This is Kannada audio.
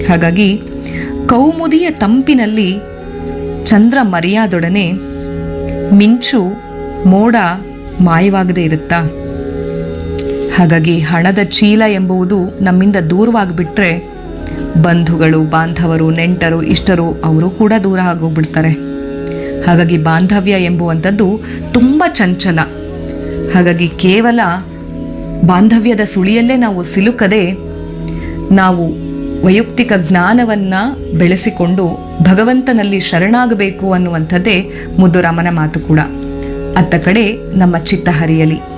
ಹಾಗಾಗಿ ಕೌಮುದಿಯ ತಂಪಿನಲ್ಲಿ ಚಂದ್ರ ಮರೆಯಾದೊಡನೆ ಮಿಂಚು ಮೋಡ ಮಾಯವಾಗದೇ ಇರುತ್ತಾ ಹಾಗಾಗಿ ಹಣದ ಚೀಲ ಎಂಬುವುದು ನಮ್ಮಿಂದ ದೂರವಾಗಿಬಿಟ್ರೆ ಬಂಧುಗಳು ಬಾಂಧವರು ನೆಂಟರು ಇಷ್ಟರು ಅವರು ಕೂಡ ದೂರ ಆಗೋಗ್ಬಿಡ್ತಾರೆ ಹಾಗಾಗಿ ಬಾಂಧವ್ಯ ಎಂಬುವಂಥದ್ದು ತುಂಬ ಚಂಚಲ ಹಾಗಾಗಿ ಕೇವಲ ಬಾಂಧವ್ಯದ ಸುಳಿಯಲ್ಲೇ ನಾವು ಸಿಲುಕದೆ ನಾವು ವೈಯಕ್ತಿಕ ಜ್ಞಾನವನ್ನು ಬೆಳೆಸಿಕೊಂಡು ಭಗವಂತನಲ್ಲಿ ಶರಣಾಗಬೇಕು ಅನ್ನುವಂಥದ್ದೇ ಮುದ್ದುರಾಮನ ಮಾತು ಕೂಡ ಅತ್ತ ಕಡೆ ನಮ್ಮ ಚಿತ್ತ ಹರಿಯಲಿ